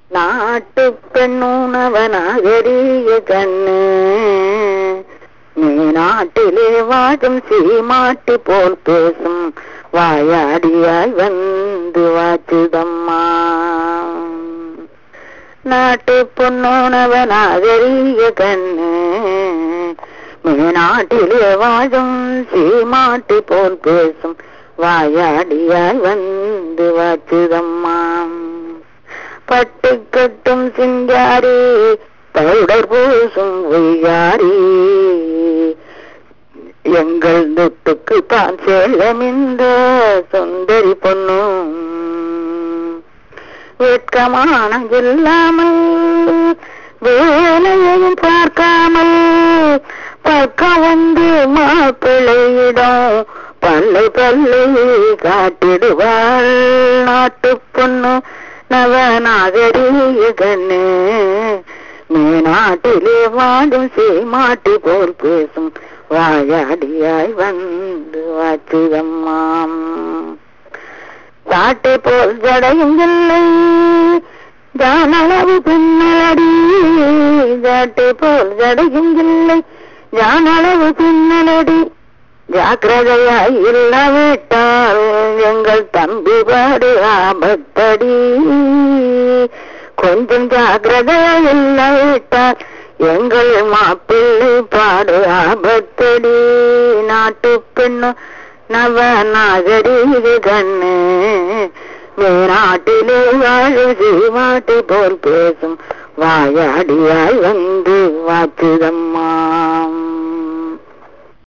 நாட்டு பெண்ணுணவனாகரிய கண்ணு நீ நாட்டிலே வாழும் சீமாட்டி போல் பேசும் வாயாடியாய் வந்து வாச்சுதம்மா நாட்டு பொன்னோனவனாகரிய கண்ணு நீ நாட்டிலே வாழும் சீமாட்டி போல் பேசும் வாயாடியாய் வந்து வாச்சுதம்மா பட்டு கட்டும் சிங்காரி பவுடர் பூசும் ஒய்யாரி எங்கள் துட்டுக்கு தான் செல்லம் இந்த சுந்தரி பொண்ணும் வெட்கமான இல்லாமல் வேலையையும் பார்க்காமல் பார்க்க வந்து மாப்பிள்ளையிடம் பல்லை பல்லை காட்டிடுவாள் நாட்டு பொண்ணு நவநாகரிய கண்ணு நீ நாட்டிலே வாழும் சீமாட்டி போல் பேசும் வாயாடியாய் வந்து வாச்சுதம்மாம் சாட்டை போல் ஜடையும் இல்லை ஜானளவு பின்னலடி சாட்டை போல் ஜடையும் இல்லை ஜானளவு பின்னலடி ஜாக்கிரதையாய் இல்லாவிட்டால் எங்கள் தம்பி பாடு ஆபத்தடி கொஞ்சம் ஜாக்கிரதையாய் இல்லாவிட்டால் எங்கள் மாப்பிள்ளை பாடு ஆபத்தடி நாட்டு பெண்ணு நவ நாகரீக கண்ணு மேநாட்டிலே வாழும் சீமாட்டி போல் பேசும் வாயாடியாய் வந்து வாச்சுதம்மா